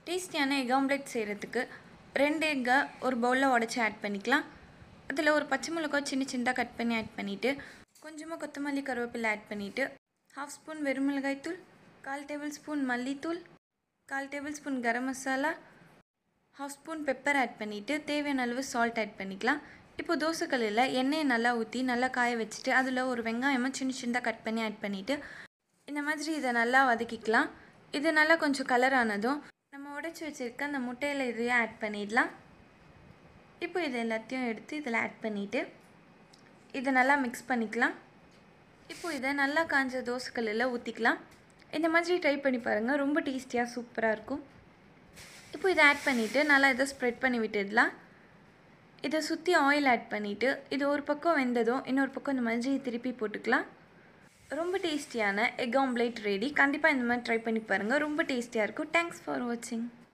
டேஸ்டியான egg omelette செய்கிறதுக்கு ரெண்டு எக்கை ஒரு பவுலில் உடச்சி ஆட் பண்ணிக்கலாம் அதில் ஒரு பச்சை மிளகாய் சின்ன சின்னதாக கட் பண்ணி ஆட் பண்ணிவிட்டு கொஞ்சமாக கொத்தமல்லி கருவேப்பிலை ஆட் பண்ணிவிட்டு ஹாஃப் ஸ்பூன் வெறுமிளகாய் தூள் கால் டேபிள் ஸ்பூன் மல்லித்தூள் கால் table spoon garam masala half spoon pepper add பண்ணிவிட்டு தேவையான அளவு சால்ட் ஆட் பண்ணிக்கலாம் இப்போ தோசைக்கல்லில் எண்ணெயை நல்லா ஊற்றி நல்லா காய வச்சுட்டு அதில் ஒரு வெங்காயமாக சின்ன சின்னதாக கட் பண்ணி ஆட் பண்ணிவிட்டு இந்த மாதிரி இதை நல்லா வதக்கிக்கலாம் இது நல்லா கொஞ்சம் கலர் ஆனதும் நம்ம உடைச்சி வச்சுருக்க அந்த முட்டையில் இதையும் ஆட் பண்ணிடலாம் இப்போ இது எல்லாத்தையும் எடுத்து இதில் ஆட் பண்ணிவிட்டு இதை நல்லா மிக்ஸ் பண்ணிக்கலாம் இப்போ இதை நல்லா காஞ்ச தோசைக்கல்லில் ஊற்றிக்கலாம் இந்த மாதிரி ட்ரை பண்ணி பாருங்கள் ரொம்ப டேஸ்டியாக சூப்பராக இருக்கும் இப்போ இதை ஆட் பண்ணிவிட்டு நல்லா இதை ஸ்ப்ரெட் பண்ணி விட்டுடலாம் இதை சுற்றி ஆயில் ஆட் பண்ணிவிட்டு இது ஒரு பக்கம் வெந்ததும் இன்னொரு பக்கம் இந்த மாதிரி திருப்பி போட்டுக்கலாம் ரொம்ப டேஸ்டியான எக் ஆம்லேட் ரெடி கண்டிப்பாக இந்த மாதிரி ட்ரை பண்ணி பாருங்கள் ரொம்ப டேஸ்டியாக இருக்கும் தேங்க்ஸ் ஃபார் வாட்சிங்